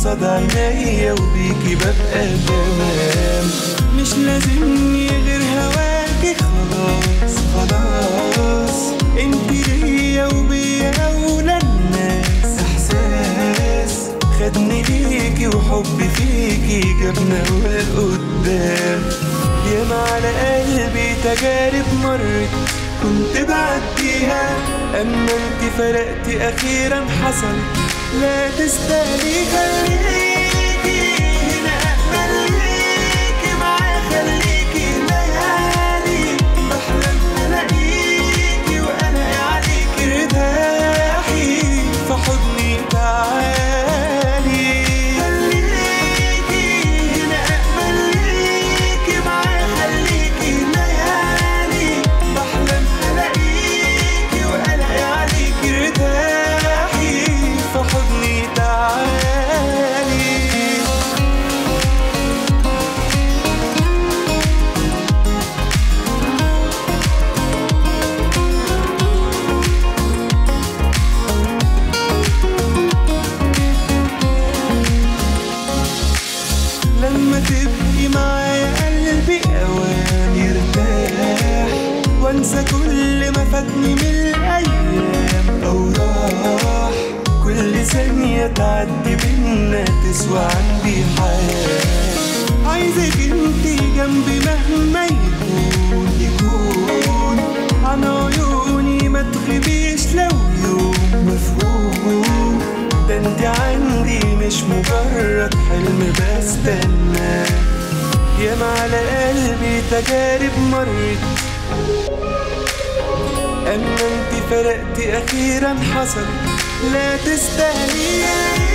قصاد عينيا وبيكي ببقى تمام مش لازمني غير هواكي خلاص خلاص انت ليا وبيا اولى الناس احساس خدني ليكي وحبي فيكي جابنا لقدام ياما على قلبي تجارب مرت كنت بعديها اما انت فرقتي اخيرا حصل لا تستاهلي خليكي هنا اقبل ليكي معايا خليكي ليالي بحلم الاقيكي وانا عليكي ارتاحي في حضني تعالي خليكي هنا اقبل ليكي معايا خليكي ليالي بحلم الاقيكي وانا عليكي ارتاحي في حضني تعالي لما تبقي معايا قلبي اوان يرتاح وانسى كل ما فاتني من الايام او راح كل ثانية تعدي بينا تسوى عندي حياة عايزك انتي جنبي مهما يكون يكون عن عيوني ما تغيبيش لو يوم مفهوم ده انت عندي مش مجرد حلم بستناه ياما على قلبي تجارب مرت اما انت فرقتي اخيرا حصل لا تستاهلي